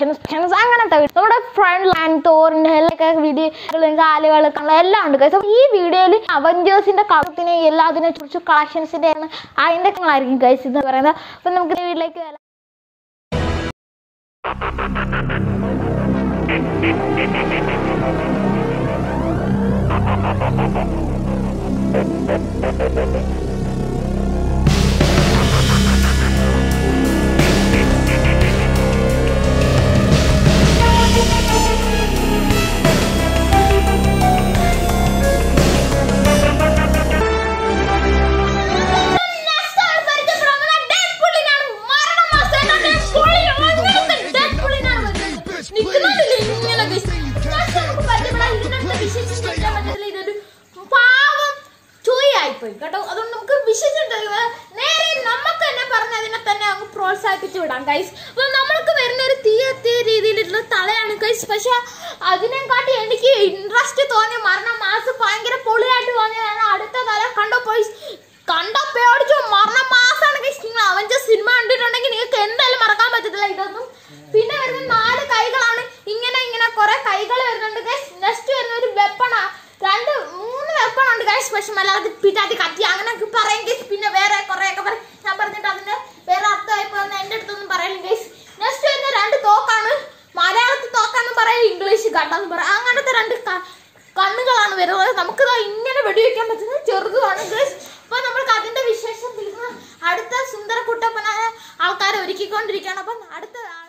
Instructions അങ്ങനത്തെ video. നമ്മുടെ front land തോറിൻ്റെ ഒക്കെ വീഡിയോ കാലുകൾ എല്ലാം ഉണ്ട് guys. അപ്പോൾ ഈ വീഡിയോയിൽ അവഞ്ചേഴ്സിന്റെ കളത്തിനെ എല്ലാത്തിനെ കുറിച്ച് കളക്ഷൻസിന്റെ അതിന്റെ കാര്യങ്ങളായിരിക്കും ഗൈസ് എന്ന് പറയുന്നത് അപ്പം നമുക്ക് ഈ വീട്ടിലേക്ക് വരാം കേട്ടോ അതുകൊണ്ട് നമുക്ക് വിശ്വസിച്ചിട്ട് നേരെ നമുക്ക് തന്നെ പറഞ്ഞ് അതിനെ തന്നെ അങ്ങ് പ്രോത്സാഹിപ്പിച്ച് വിടാം ഗൈസ് അപ്പൊ നമ്മൾക്ക് വരുന്ന ഒരു തീ എത്തിയ രീതിയിലുള്ള തലയാണ് ഗൈസ് പക്ഷെ അതിനെക്കാട്ടി എനിക്ക് ഇൻട്രസ്റ്റ് തോന്നിയ മരണ മാസം ഭയങ്കര പൊളിയായിട്ട് തോന്നിയതാണ് അടുത്ത തല കണ്ടോ പോയി കണ്ടോ പേടിച്ചു മരണ മാസമാണ് ഗൈസ് നിങ്ങൾ അവൻ്റെ സിനിമ കണ്ടിട്ടുണ്ടെങ്കിൽ നിങ്ങൾക്ക് എന്തായാലും മറക്കാൻ പറ്റത്തില്ല ഇതൊന്നും പിന്നെ വരുന്ന നാല് കൈകളാണ് ഇങ്ങനെ ഇങ്ങനെ കുറെ കൈകൾ വരുന്നുണ്ട് ഗൈസ് നെക്സ്റ്റ് വരുന്ന ഒരു വെപ്പണാ രണ്ട് മൂന്ന് വെപ്പണുണ്ട് ഗൈസ് പക്ഷെ മലയാളത്തിൽ പിറ്റാത്തി കത്തി അങ്ങനെയൊക്കെ പറയും ഗൈസ് പിന്നെ വേറെ കുറെയൊക്കെ പറയും ഞാൻ പറഞ്ഞിട്ട് അതിന്റെ വേറെ അർത്ഥമായി പോകുന്ന എൻ്റെ അടുത്തൊന്നും പറയില്ല ഗൈസ് നെക്സ്റ്റ് വരുന്ന രണ്ട് തോക്കാണ് മലയാളത്തിൽ തോക്കാന്ന് പറയും ഇംഗ്ലീഷ് കണ്ടെന്ന് പറയാം അങ്ങനത്തെ രണ്ട് ക- കണ്ണുകളാണ് വരുന്നത് നമുക്ക് ദാ ഇങ്ങനെ വെടിവെക്കാൻ പറ്റുന്നത് ചെറുതുമാണ് ഗൈസ് അപ്പൊ നമ്മൾക്ക് അതിന്റെ വിശേഷം തീർന്ന് അടുത്ത സുന്ദര കുട്ടപ്പനായ ആൾക്കാരെ ഒരുക്കിക്കൊണ്ടിരിക്കുകയാണ് അപ്പം അടുത്ത ആള്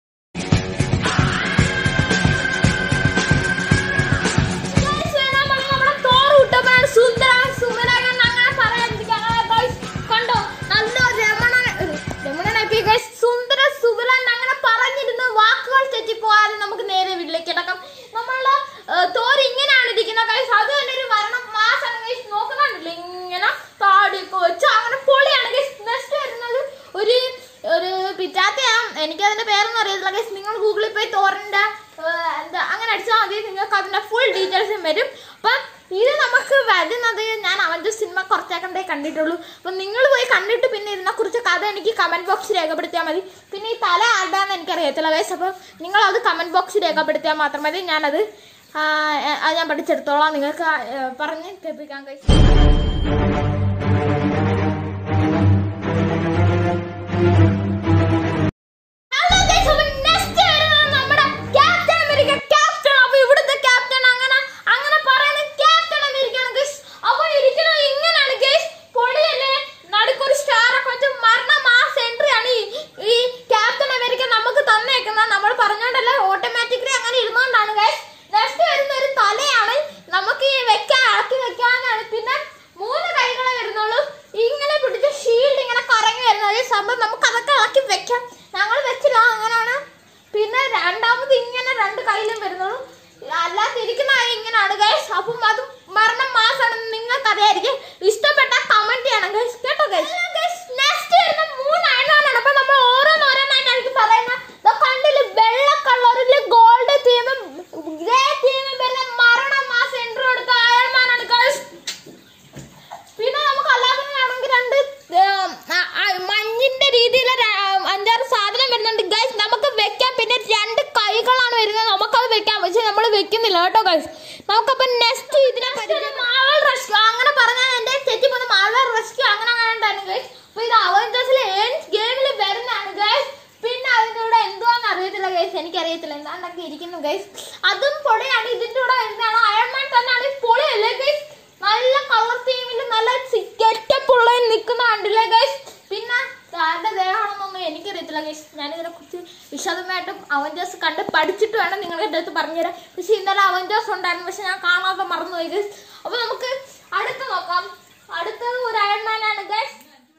Guys, വരാൻ പോകുന്നത് നമ്മുടെ തോറ് കുട്ടപ്പനാണ്. സുന്ദരൻ, സുന്ദരൻ അങ്ങനെ പറയാതിരിക്കാൻ. ആ, guys, കണ്ടോ നല്ല രമണൻ ഒരു രമണനാക്കി guys. സുന്ദര സുബലൻ അങ്ങനെ പറഞ്ഞിരുന്ന വാക്കുകൾ തെറ്റിപ്പോകാതെ നമുക്ക് നേരെ വീട്ടിലേക്ക് കിടക്കാം നമ്മളുടെ ഏഹ്, തോര് ഇങ്ങനെയാണ് ഇരിക്കുന്നത് ഗൈസ് അത് തന്നെ ഒരു മരണം മാസാണ് ഗൈസ് നോക്കുന്നുണ്ടല്ലോ ഇങ്ങനെ താടിയൊക്കെ വെച്ച് അങ്ങനെ പൊളിയാണ് ഗൈസ് നെക്സ്റ്റ് വരുന്നത് ഒരു ഒരു പിറ്റാത്തയാണ് എനിക്ക് അതിന്റെ പേരൊന്നും അറിയത്തില്ല ഗൈസ് നിങ്ങൾ ഗൂഗിളിൽ പോയി തോറിന്റെ ഏഹ്, എന്താ അങ്ങനെ അടിച്ചാൽ മതി നിങ്ങൾക്ക് അതിന്റെ ഫുൾ ഡീറ്റെയിൽസും വരും അപ്പം ഇത് നമുക്ക് വരുന്നത് ഞാൻ അവൻ്റെ സിനിമ കുറച്ചേക്കണ്ടേ കണ്ടിട്ടുള്ളൂ അപ്പം നിങ്ങൾ പോയി കണ്ടിട്ട് പിന്നെ ഇതിനെക്കുറിച്ച് കഥ എനിക്ക് കമൻറ്റ് ബോക്സിൽ രേഖപ്പെടുത്തിയാൽ മതി പിന്നെ ഈ തല ആരുടെയാണെന്ന് എനിക്കറിയത്തില്ല ഗൈസ് അപ്പം നിങ്ങൾ അത് കമൻറ്റ് ബോക്സിൽ രേഖപ്പെടുത്തിയാൽ മാത്രം മതി ഞാനത് ആ, അത് ഞാൻ പഠിച്ചെടുത്തോളാം നിങ്ങൾക്ക് ആ, ഏ, പറഞ്ഞ് കേൾപ്പിക്കാം ഗൈസ് Hello guys, അപ്പൊ next വരുന്നത് നമ്മുടെ Captain America, Captain. അപ്പൊ ഇവിടുത്തെ Captain അങ്ങനെ അങ്ങനെ പറയുന്ന Captain America ആണ് guys. അപ്പൊ ഇരിക്കുന്നത് ഇങ്ങനെയാണ് guys. പൊളിയല്ലേ? നടുക്കൊരു star ഒക്കെ വെച്ച് മരണ mass entry ആണ് ഈ- ഈ Captain America നമുക്ക് തന്നേക്കുന്നത്. നമ്മൾ പറഞ്ഞോണ്ടല്ല ഓട്ടോമാറ്റിക്കലി അങ്ങനെ ഇരുന്നോണ്ടാണ് guys. Next വരുന്ന ഒരു തലയാണ് നമുക്ക് ഈ വെക്കാൻ ഇളക്കി വെക്കാനാണ് പിന്നെ മൂന്ന് കൈകളെ വരുന്നുള്ളൂ ഇങ്ങനെ പിടിച്ച ഷീൽഡ് ഇങ്ങനെ കറങ്ങി വരുന്നത് ഈ സംഭവം നമുക്ക് അതൊക്കെ ഇളക്കി വെക്കാം ഞങ്ങൾ വെച്ചില്ല അങ്ങനെയാണ് പിന്നെ രണ്ടാമത് ഇങ്ങനെ രണ്ട് കയ്യിലും വരുന്നുള്ളൂ അല്ലാതിരിക്കുന്ന ആയ ഇങ്ങനെയാണ് ഗൈസ് അപ്പം അത് മരണം മാസമാണെന്ന് നിങ്ങൾക്ക് അറിയായിരിക്കും ഇഷ്ടപ്പെട്ട കമന്റ് ചെയ്യണം ഗൈസ് കേട്ടോ ഗൈസ് നെക്സ്റ്റ് വരുന്ന മൂന്ന് അയണാണ് അപ്പൊ നമ്മൾ ഓരോന്നോരോന്നായിട്ടായിരിക്കും പറയുന്നത് ദാ കണ്ടില്ലേ വെള്ള കളറിൽ ഗോൾഡ് തീമും ഗ്രേ തീമും വരുന്ന മരണ മാസം എൻട്രി കൊടുത്ത അയൺമാനാണ് ഗൈസ് പിന്നെ നമുക്ക് അല്ലാതെ രണ്ട് ഏം, ആ- ആ മഞ്ഞിന്റെ രീതിയിലെ ര- അഞ്ചാറ് സാധനം വരുന്നുണ്ട് ഗൈസ് നമുക്ക് വെക്കാം പിന്നെ രണ്ട് കൈകളാണ് വരുന്നത് നമുക്കത് വെക്കാം പക്ഷെ നമ്മൾ വെക്കുന്നില്ല കേട്ടോ ഗൈസ് നമുക്കപ്പൊ നെക്സ്റ്റ് ഇതിനെ മാവൽ റെസ്ക്യൂ അങ്ങനെ പറഞ്ഞാൽ എന്റെ തെറ്റി പോകുന്ന മാവൽ റെസ്ക്യൂ അങ്ങനെ അങ്ങനെ ഉണ്ടായിരുന്നു ഗൈസ് അപ്പൊ ഇത് അവഞ്ചേഴ്സിലെ ഗെയിമിൽ വരുന്നതാണ് ഗൈസ് പിന്നെ അതിന്റെ കൂടെ എന്തുവാന്ന് അറിയത്തില്ല ഗൈസ് എനിക്കറിയത്തില്ല എന്താണ്ടൊക്കെ ഇരിക്കുന്നു ഗൈസ് അതും പൊളിയാണ് ഇതിന്റെ കൂടെ വരുന്നതാണ് അയൺമാൻ തന്നെയാണ് പൊളിയല്ലേ ഗൈസ് നല്ല കളർ തീമിൽ നല്ല ഗെറ്റപ്പുള്ള നിൽക്കുന്ന കണ്ടില്ലേ ഗൈസ് പിന്നെ ആരുടെ ദേഹമാണെന്നൊന്നും എനിക്കറിയത്തില്ല ഗൈസ് ഞാനിതിനെ കുറിച്ച് വിശദമായിട്ടും അവഞ്ചേഴ്സ് കണ്ട് പഠിച്ചിട്ട് വേണം നിങ്ങളുടെ അടുത്ത് പറഞ്ഞുതരാം പക്ഷെ ഇന്നലെ അവഞ്ചേഴ്സ് ഉണ്ടായിരുന്നു പക്ഷെ ഞാൻ കാണാതെ മറന്നുപോയി ഗൈസ് അപ്പൊ നമുക്ക് അടുത്ത് നോക്കാം അടുത്തത് ഒരു അയൺമാനാണ് ഗൈസ്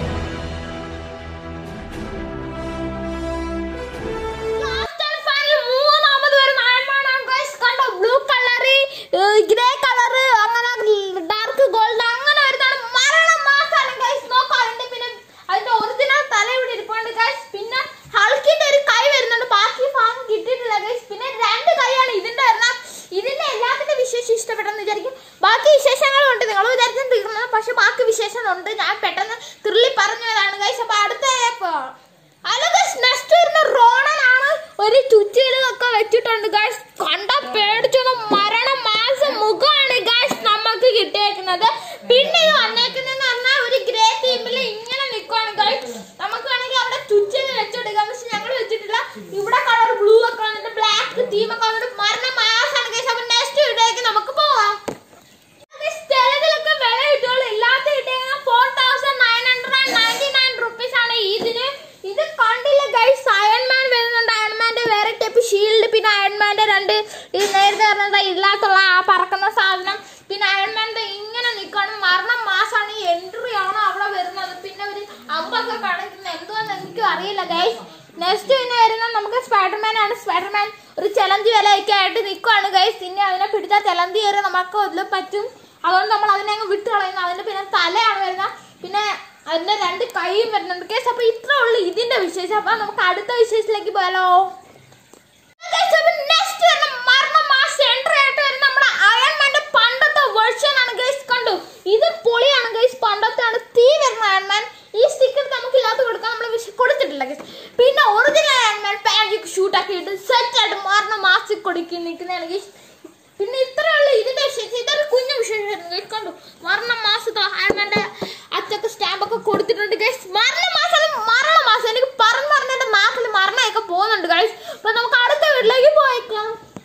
ലാസ്റ്റ് ആൻഡ് ഫൈനൽ മൂന്നാമത് വരുന്ന അയൺമാനാണ് ഗൈസ് കണ്ടോ ബ്ലൂ കളറ് ഗ്രേ കളറ് അങ്ങനെ ഡാർക്ക് ഗോൾഡ് അങ്ങനെ വരുന്നതാണ് മരണം മാസാണ് ഗൈസ് നോക്കാം അതിന്റെ പിന്നെ അതിന്റെ ഒറിജിനൽ തല ഇവിടെ ഇരിപ്പുണ്ട് ഗൈസ് പിന്നെ ഹൾക്കിന്റെ ഒരു കൈ വരുന്നുണ്ട് ബാക്കി ഭാഗം കിട്ടിയിട്ടില്ല ഗൈസ് പിന്നെ രണ്ട് കൈയാണ് ഇതിന്റെ വരുന്ന ഇതിന്റെ എല്ലാത്തിന്റെ വിശേഷം ഇഷ്ടപ്പെട്ടെന്ന് വിചാരിക്കും ബാക്കി വിശേഷങ്ങളും ഉണ്ട് നിങ്ങൾ വിചാരിച്ചാൽ തീർന്നത് പക്ഷെ ബാക്കി വിശേഷങ്ങളുണ്ട് ഞാൻ പെട്ടെന്ന് തുള്ളി പറഞ്ഞു വരാണ് ഗൈസ് അപ്പൊ അടുത്ത ഹലോ ഗൈസ് നെക്സ്റ്റ് വരുന്ന റോണൻ ആണ് ഒരു ചുറ്റിലൊക്കെ വെച്ചിട്ടുണ്ട് ഗൈസ് കണ്ട പേടിച്ചൊന്ന് മരണ മാസം മുഖമാണ് ഗൈസ് നമുക്ക് കിട്ടിയേക്കുന്നത് പിന്നെ ഇത് വന്നേക്കുന്നതെന്ന് പറഞ്ഞാൽ ഒരു ഗ്രേ തീമിൽ ഇങ്ങനെ നിൽക്കുവാണ് ഗൈസ് നമുക്ക് വേണമെങ്കിൽ അവിടെ ചുറ്റിന് വെച്ചെടുക്കാം പക്ഷെ ഞങ്ങൾ വെച്ചിട്ടില്ല ഇവിടെ കളർ ബ്ലൂ ഒക്കെ വന്നിട്ട് ബ്ലാക്ക് തീമൊക്കെ വന്നിട്ട് മരണ മാസമാണ് ഗൈസ് അപ്പൊ നെക്സ്റ്റ് വീഡിയോയ്ക്ക് നമുക്ക് പോവാം ചിലതിലൊക്കെ വില കിട്ടുള്ളൂ ഇല്ലാത്ത കിട്ടിയ four thousand nine hundred ninety nine rupees ആണ് ഇതിന് ഇത് കണ്ടില്ല ഗൈസ് അയൺമാൻ വരുന്നുണ്ട് അയൺമാന്റെ വേറെ ടൈപ്പ് ഷീൽഡ് പിന്നെ അയൺമാന്റെ രണ്ട് ഈ നേരത്തെ പറഞ്ഞത് ഇല്ലാത്തുള്ള ആ പറക്കുന്ന സാധനം പിന്നെ അയൺമാന്റെ ഇങ്ങനെ നിൽക്കണം മരണം മാസമാണ് ഈ എൻട്രി ആണ് അവിടെ വരുന്നത് പിന്നെ ഒരു അമ്പൊക്കെ കാണിക്കുന്നത് എന്തുവെന്ന് എനിക്കും അറിയില്ല ഗൈസ് നെക്സ്റ്റ് പിന്നെ വരുന്നത് നമുക്ക് സ്പൈഡർമാൻ ആണ് സ്പൈഡർമാൻ ഒരു ചലഞ്ച് വിലയൊക്കെ ആയിട്ട് നിൽക്കുവാണ് ഗൈസ് പിന്നെ അതിനെ പിടിച്ചാൽ ചലഞ്ച് കയറി നമുക്ക് അതിൽ പറ്റും അതുകൊണ്ട് നമ്മൾ അതിനെ അങ്ങ് വിട്ട് കളയുന്നു അതിന്റെ പിന്നെ തലയാണ് വരുന്നത് പിന്നെ അതിന്റെ രണ്ട് കൈയും വരുന്നുണ്ട് കേസ് അപ്പൊ ഇത്ര ഉള്ളു ഇതിന്റെ വിശേഷം അപ്പൊ നമുക്ക് അടുത്ത വിശേഷത്തിലേക്ക് പോയാലോ നെക്സ്റ്റ് വരുന്ന മരണ മാസ് എൻട്രി ആയിട്ട് വരുന്ന നമ്മുടെ അയൺമാന്റെ പണ്ടത്തെ വെർഷൻ ആണ് ഗൈസ് കണ്ടു ഇത് പൊളിയാണ് ഗൈസ് പണ്ടത്തെ ആണ് തീ വരുന്ന അയൺമാൻ ഈ സ്റ്റിക്കർ നമുക്ക് ഇല്ലാത്ത കൊടുക്കാൻ നമ്മൾ വിഷ കൊടുത്തിട്ടില്ല ഗൈസ് പിന്നെ ഒറിജിനൽ അയൺമാൻ പാൻറ്റിക്ക് ഷൂട്ട് ആക്കിയിട്ട് സെറ്റ് ആയിട്ട് മരണ മാസിൽ കൊടുക്കി നിൽക്കുന്നതാണ് ഗൈസ് പിന്നെ ഇത്രയുള്ള ഇതിന്റെ വിശേഷം ഇതൊരു കുഞ്ഞു വിശേഷമായിരുന്നു ഗൈസ് കണ്ടു മരണ മാസത്തെ അയൺമാന്റെ അച്ചൊക്കെ സ്റ്റാമ്പ് ഒക്കെ കൊടുത്തിട്ടുണ്ട് ഗൈസ് മരണ മാസം അത് മരണ മാസം എനിക്ക് പറഞ്ഞു പറഞ്ഞ നാട്ടിൽ മരണമൊക്കെ പോകുന്നുണ്ട് ഗൈസ് അപ്പൊ നമുക്ക് അടുത്ത വീട്ടിലേക്ക് പോയേക്കാം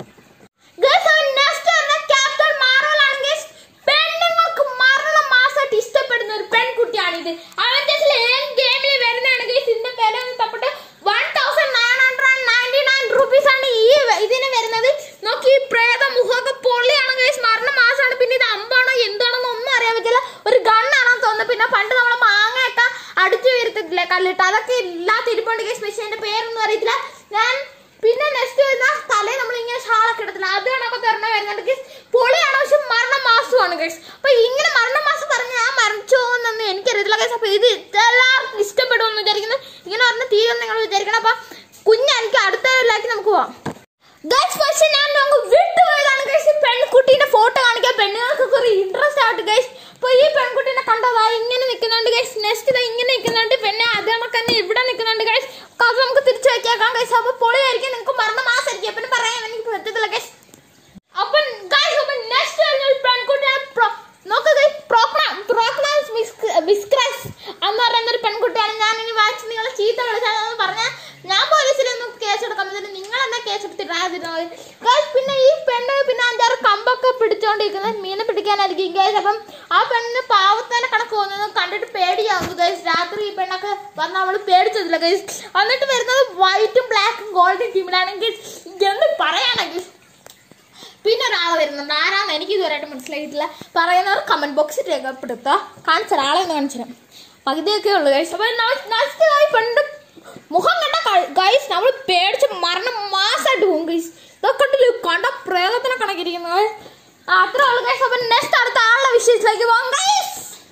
ഗൈസ് അവൻ നെക്സ്റ്റ് വരുന്ന ക്യാപ്റ്റൻ മാർവൽ ആണ് ഗൈസ് പെണ്ണുങ്ങൾക്ക് മരണ മാസമായിട്ട് ഇഷ്ടപ്പെടുന്ന ഒരു പെൺകുട്ടിയാണിത് അവന്റെ ഏത് ഗെയിമിൽ വരുന്നതാണ് ഗൈസ് ഇതിന്റെ വില ഒന്ന് തപ്പിട്ട് one thousand nine hundred ninety nine rupees ആണ് ഈ വ- ഇതിന് വരുന്നത് നോക്കി ഈ പ്രേത മുഖമൊക്കെ പൊള്ളിയാണ് ഗൈസ് മരണ മാസമാണ് പിന്നെ ഇത് അമ്പാണോ എന്താണെന്ന് ഒന്നും അറിയാൻ പറ്റില്ല ഒരു ഗണ്ണാണെന്ന് തോന്നുന്നു പിന്നെ പണ്ട് നമ്മൾ മാങ്ങയൊക്കെ അടിച്ചു വരുത്തിട്ടില്ലേ കല്ലിട്ട് അതൊക്കെ ഇല്ലാത്ത ഇരിപ്പുണ്ട് ഗൈസ് പക്ഷെ എന്റെ പേരൊന്നും അറിയത്തില്ല ഞാൻ പിന്നെ നെക്സ്റ്റ് വരുന്ന തലേ നമ്മൾ ഇങ്ങനെ ഷാളൊക്കെ ഇടത്തില്ല അത് കണക്കെ തരണ വരുന്നുണ്ട് ഗൈസ് പൊളിയാണ് പക്ഷെ മരണ മാസമാണ് ഗൈസ് അപ്പൊ ഇങ്ങനെ മരണ മാസം പറഞ്ഞ ഞാൻ മരിച്ചു പോകുന്നൊന്നും എനിക്കറിയത്തില്ല ഗൈസ് അപ്പൊ ഇത് എല്ലാവർക്കും ഇഷ്ടപ്പെടുമെന്ന് വിചാരിക്കുന്നു ഇങ്ങനെ പറഞ്ഞ തീരും നിങ്ങൾ വിചാരിക്കണം അപ്പൊ കുഞ്ഞെനിക്ക് അടുത്തതിലേക്ക് നമുക്ക് പോവാം ഗൈസ് പക്ഷെ ഞാൻ നമുക്ക് വിട്ടുപോയതാണ് ഗൈസ് പെൺകുട്ടീന്റെ ഫോട്ടോ കാണിക്കാൻ പെണ്ണുങ്ങൾക്ക് കുറെ ഇൻട്രസ്റ്റ് ആവട്ടെ ഗൈസ് അപ്പൊ ഈ പെൺകുട്ടീനെ കണ്ടതാ ഇങ്ങനെ നിൽക്കുന്നുണ്ട് ഗൈസ് നെക്സ്റ്റ് ഇതാ ഇങ്ങനെ നിൽക്കുന്നുണ്ട് പിന്നെ അത് കണക്ക് തന്നെ ഇവിടെ നിൽക്കുന്നുണ്ട് ഗൈസ് അത് നമുക്ക് തിരിച്ചു വെക്കാം ഗൈസ് അപ്പൊ പൊളിയായിരിക്കും നിങ്ങൾക്ക് മറന്ന മാസമായിരിക്കും പിന്നെ പറയാൻ എനിക്ക് പറ്റത്തില്ല ഗൈസ് അപ്പൊ ഗൈസ് അപ്പൊ നെക്സ്റ്റ് വരുന്ന ഒരു പെൺകുട്ടിയാണ് പ്രോ നോക്ക് ഗൈസ് പ്രോക്നാസ് വിസ്ക്രസ് എന്ന് പറയുന്ന ഒരു പെൺകുട്ടിയാണ് ഞാൻ ഇനി വായിച്ച് നിങ്ങൾ ചീത്ത വിളിച്ചാന്ന് പറഞ്ഞാൽ ഞാൻ പോലീസിലൊന്നും കേസ് എടുക്കാൻ പറ്റില്ല നിങ്ങൾ എന്നാ കേസ് എടുത്തിട്ടാതിരുന്നത് ഗൈസ് പിന്നെ ഈ പെണ്ണ് പിന്നെ അഞ്ചാറ് കമ്പൊക്കെ പിടിച്ചോണ്ടിരിക്കുന്നത് മീനെ പിടിക്കാനായിരിക്കും ഗൈസ് അപ്പം ആ പെണ്ണിന് പാവത്തേനെ കണക്ക് പോകുന്നത് കണ്ടിട്ട് പേടിയാവുന്നു ഗൈസ് രാത്രി ഈ പെണ്ണൊക്കെ വന്ന് അവള് പേടിച്ചതില്ല ഗൈസ് എന്നിട്ട് വരുന്നത് വൈറ്റും ബ്ലാക്കും ഗോൾഡൻ ടീമിലാണെങ്കിൽ എന്ത് പറയാനാ ഗൈസ് പിന്നെ ഒരാൾ വരുന്നുണ്ട് ആരാന്ന് എനിക്ക് ഇതുവരെയായിട്ട് മനസ്സിലായിട്ടില്ല പറയുന്നവർ കമന്റ് ബോക്സിൽ രേഖപ്പെടുത്തുക കാണിച്ച ആളെ ഒന്ന് കാണിച്ചു പകുതിയൊക്കെ ഉള്ളു ഗൈസ് അപ്പൊ നെക്സ്റ്റ് ആയി പണ്ട് മുഖം കണ്ട ഗൈസ് നമ്മൾ പേടിച്ച് മരണം മാസമായിട്ട് പോകും ഗൈസ് ഇതൊക്കെ കണ്ടില്ലേ കണ്ട പ്രേതത്തിനെ കണക്കിരിക്കുന്നത് അത്ര ഉള്ളു ഗൈസ് അപ്പൊ നെക്സ്റ്റ് അടുത്ത ആളുടെ വിഷയത്തിലേക്ക് പോകാം ഗൈസ്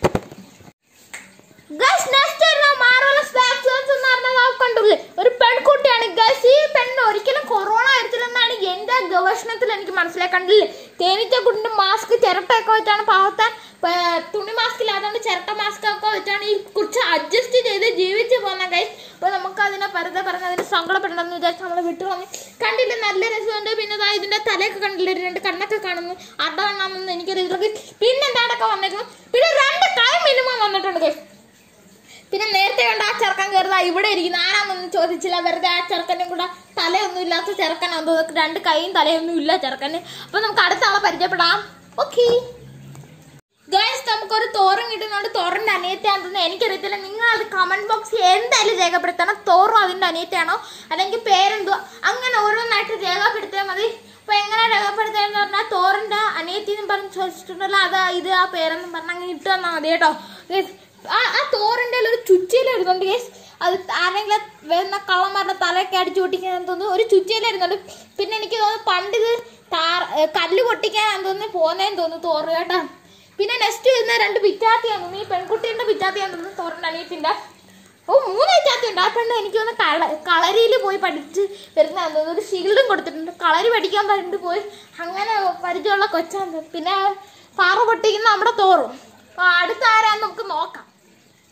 ഗൈസ് നെക്സ്റ്റ് വരുന്ന മാർവലസ് വാക്സിൻസ് എന്ന് പറഞ്ഞാൽ ആ കണ്ടില്ലേ ഒരു പെൺകുട്ടിയാണ് ഗൈസ് ഈ പെണ്ണ് ഒരിക്കലും കൊറോണ വരത്തില്ലെന്നാണ് എന്റെ ഗവേഷണത്തിൽ എനിക്ക് മനസ്സിലായി കണ്ടില്ലേ തേനീച്ച കുട്ടിന്റെ മാസ്ക് ചിരട്ടയൊക്കെ വെച്ചാണ് പാവത്താൻ പ- തുണി മാസ്ക് ഇല്ലാത്തതുകൊണ്ട് ചിരട്ട മാസ്ക് ഒക്കെ വെച്ചാണ് ഈ കുറിച്ച് അഡ്ജസ്റ്റ് ചെയ്ത് ജീവിച്ചു പോകുന്ന ഗൈസ് അപ്പൊ നമുക്ക് അതിനെ വെറുതെ പറഞ്ഞ് അതിന് സങ്കടപ്പെടണമെന്ന് വിചാരിച്ച് നമ്മൾ വിട്ടു വന്നു കണ്ടില്ല നല്ല രസമുണ്ട് പിന്നെ ദാ ഇതിന്റെ തലയൊക്കെ കണ്ടില്ല ഒരു രണ്ട് കണ്ണൊക്കെ കാണുന്നു അട കണ്ണാമെന്ന് എനിക്കറിയില്ല guys. പിന്നെ എന്താണ്ടൊക്കെ വന്നേക്കുന്നു പിന്നെ രണ്ട് കൈ മിനിമം വന്നിട്ടുണ്ട് ഗൈസ് പിന്നെ നേരത്തെ കണ്ട ആ ചെറുക്കൻ കയറുക ഇവിടെ ഇരിക്കുന്ന ആരാന്നൊന്നും ചോദിച്ചില്ല വെറുതെ ആ ചെറുക്കനും കൂടെ തലയൊന്നും ഇല്ലാത്ത ചെറുക്കനാന്ന് തോന്നുന്നു രണ്ട് കൈയും തലയൊന്നും ഇല്ല ചെറുക്കന് അപ്പൊ നമുക്ക് അടുത്ത ആളെ പരിചയപ്പെടാം ഓക്കെ ഗൈസ് നമുക്കൊരു തോറും കിട്ടുന്നതുകൊണ്ട് തോറിന്റെ അനിയത്തിയാണെന്ന് എനിക്കറിയത്തില്ല നിങ്ങൾ അത് കമന്റ് ബോക്സിൽ എന്തായാലും രേഖപ്പെടുത്തണം തോറും അതിന്റെ അനിയത്തിയാണോ അല്ലെങ്കിൽ പേരെന്തോ അങ്ങനെ ഓരോന്നായിട്ട് രേഖപ്പെടുത്തിയാൽ മതി അപ്പൊ എങ്ങനെ രേഖപ്പെടുത്തുകയെന്ന് പറഞ്ഞാൽ തോറിന്റെ അനിയത്തി എന്ന് പറഞ്ഞ് ചോദിച്ചിട്ടുണ്ടല്ലോ അത് ഇത് ആ പേരെന്നും പറഞ്ഞ് അങ്ങനെ ഇട്ട് തന്നാൽ മതി കേട്ടോ Guys, ആ ആ തോറിന്റെ ഒരു ചുറ്റിയിൽ വരുന്നുണ്ട് ഗേസ് അത് ആരെങ്കിലും വരുന്ന കള്ളന്മാരുടെ തലയൊക്കെ അടിച്ചു പൊട്ടിക്കാൻ തോന്നുന്നു ഒരു ചുറ്റിയിൽ വരുന്നുണ്ട് പിന്നെ എനിക്ക് തോന്നുന്നു പണ്ട് ഇത് താർ ഏ, കല്ല് പൊട്ടിക്കാൻ തോന്നുന്നു പോന്നേന്ന് തോന്നുന്നു തോറ് കേട്ടോ പിന്നെ നെക്സ്റ്റ് വരുന്ന രണ്ട് പിറ്റാത്തിയാണ് തോന്നുന്നു ഈ പെൺകുട്ടീന്റെ പിറ്റാത്തിയാന്ന് തോന്നുന്നു തോറിന്റെ അനിയത്തിന്റെ ഓ മൂന്ന് പിറ്റാത്തി ഉണ്ട് ആ പെണ്ണ് എനിക്ക് തോന്നുന്നു കള കളരിയിൽ പോയി പഠിച്ച് വരുന്നതാന്ന് തോന്നുന്നു ഒരു ഷീൽഡും കൊടുത്തിട്ടുണ്ട് കളരി പഠിക്കാൻ പറഞ്ഞിട്ട് പോയി അങ്ങനെ പരിചയമുള്ള കൊച്ചാന്ന് തോന്നുന്നു പിന്നെ പാറ പൊട്ടിക്കുന്ന നമ്മുടെ തോറും ആ, അടുത്ത ആരാന്ന് നമുക്ക് നോക്കാം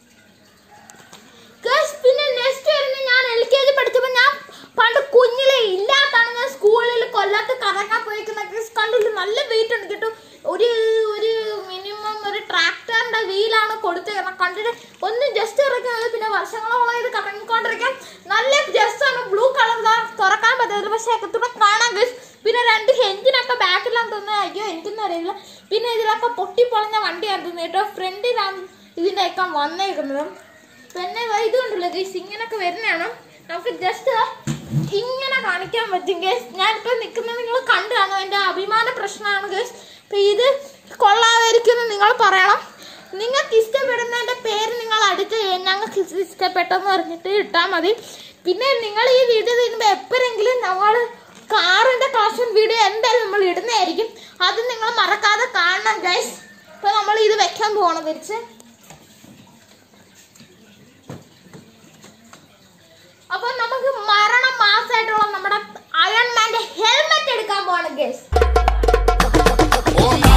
Guys, പിന്നെ നെക്സ്റ്റ് വരുന്ന ഞാൻ എൽ കെ ജി പഠിച്ചപ്പോൾ ഞാൻ പണ്ട് കുഞ്ഞിലെ അറിയില്ല പിന്നെ ഇതിലൊക്കെ പൊട്ടിപ്പൊളഞ്ഞ വണ്ടിയാണ് തോന്നുന്നു കേട്ടോ ഫ്രണ്ടിലാണ് ഇതിന്റെ ഒക്കെ വന്നേക്കുന്നത് പിന്നെ ദാ ഇതുണ്ടല്ലോ ഗൈസ് ഇങ്ങനൊക്കെ വരുന്നതാണ് നമുക്ക് ജസ്റ്റ് ഇങ്ങനെ കാണിക്കാൻ പറ്റും ഗൈസ് ഞാനിപ്പോ നിൽക്കുന്നത് നിങ്ങൾ കണ്ടു കാണും എൻ്റെ അഭിമാന പ്രശ്നമാണ് ഗൈസ് അപ്പൊ ഇത് കൊള്ളാതിരിക്കുന്നു നിങ്ങൾ പറയണം നിങ്ങൾക്ക് ഇഷ്ടപ്പെടുന്നതിന്റെ പേര് നിങ്ങൾ അടുത്ത് ഞങ്ങൾക്ക് ഇത് ഇഷ്ടപ്പെട്ടെന്ന് പറഞ്ഞിട്ട് ഇട്ടാൽ മതി പിന്നെ നിങ്ങൾ ഈ വീഡിയോ തീരുമ്പോൾ എപ്പോഴെങ്കിലും നമ്മൾ കാറിന്റെ കളക്ഷൻ വീഡിയോ എന്തായാലും നമ്മൾ ഇടുന്നതായിരിക്കും അത് നിങ്ങൾ മറക്കാതെ കാണണം ഗൈസ് ഇപ്പൊ നമ്മൾ ഇത് വെക്കാൻ പോകണം തിരിച്ച് അപ്പൊ നമുക്ക് മരണം മാസമായിട്ടുള്ള നമ്മുടെ അയൺമാന്റെ ഹെൽമെറ്റ് എടുക്കാൻ പോവാണ് ഗൈസ് Oh my